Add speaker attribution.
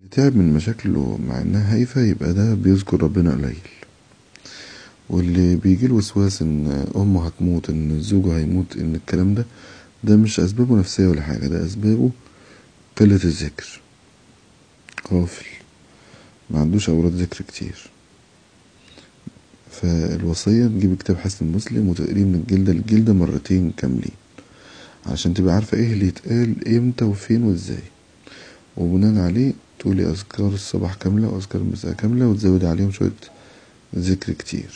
Speaker 1: تعب من مشاكله مع انها هايفة يبقى ده بيذكر ربنا قليل واللي بيجيله وسواس ان امه هتموت ان زوجه هيموت ان الكلام ده ده مش اسبابه نفسية ولا حاجة ده اسبابه قلة الذكر غافل معندوش اوراد ذكر كتير فالوصية تجيب كتاب حسن المسلم وتقريه من الجلدة للجلدة مرتين كاملين عشان تبقى عارفة ايه اللي يتقال امتى وفين وازاي وبناء عليه تقولي اذكار الصباح كاملة واذكار المساء كاملة وتزودي عليهم شوية ذكر كتير